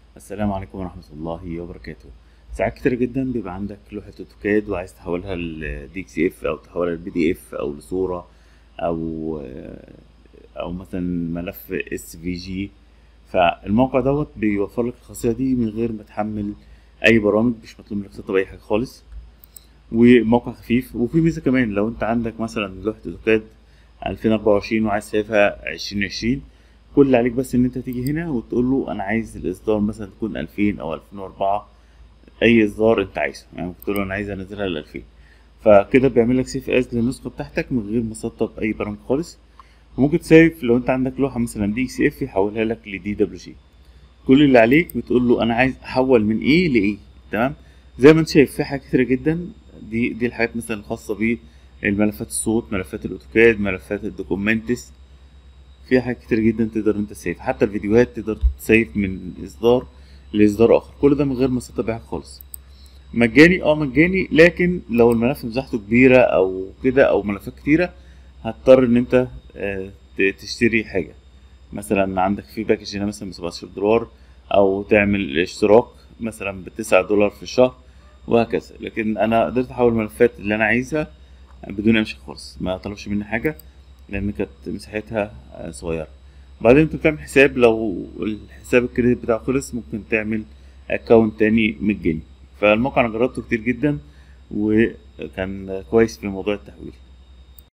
السلام عليكم ورحمة الله وبركاته ساعات كتير جدا بيبقى عندك لوحة اوتوكاد وعايز تحولها لدي اكس اف او تحولها لبي دي اف او لصورة او او مثلا ملف اس في جي فالموقع دوت بيوفر لك الخاصية دي من غير ما تحمل اي برامج مش مطلوب منك تسطب اي حاجة خالص وموقع خفيف وفي ميزة كمان لو انت عندك مثلا لوحة اوتوكاد 2024 وعايز سايبها 2020 كل اللي عليك بس ان انت تيجي هنا وتقول له انا عايز الاصدار مثلا تكون 2000 او 2004 اي اصدار انت عايزه يعني ممكن تقول له انا عايز انزلها ل 2000 فكده بيعمل لك سيف از للنسخه بتاعتك من غير ما تسطب اي برامج خالص وممكن تسيف لو انت عندك لوحه مثلا دي اكس اف يحولها لك لدي دبليو جي كل اللي عليك بتقول له انا عايز احول من ايه لايه تمام زي ما انت شايف في حاجات كتيره جدا دي دي الحاجات مثلا الخاصه بالملفات الصوت ملفات الاوتوكاد ملفات الدوكومنتس فيها حاجات كتير جدا تقدر انت تسيف حتى الفيديوهات تقدر تسيف من اصدار لاصدار اخر كل ده من غير ما تسطب حاجه خالص مجاني اه مجاني لكن لو الملف مساحته كبيره او كده او ملفات كتيره هتضطر ان انت اه تشتري حاجه مثلا عندك في باكج هنا مثلا ب 17 دولار او تعمل اشتراك مثلا بتسعة دولار في الشهر وهكذا لكن انا قدرت احول الملفات اللي انا عايزها بدون اي مشاكل خالص ما طلبش مني حاجه لان كانت مساحتها صغيره بعدين انت بتعمل حساب لو الحساب الكريدت بتاعه خلص ممكن تعمل اكونت تاني مجاني فالموقع انا جربته كتير جدا وكان كويس في موضوع التحويل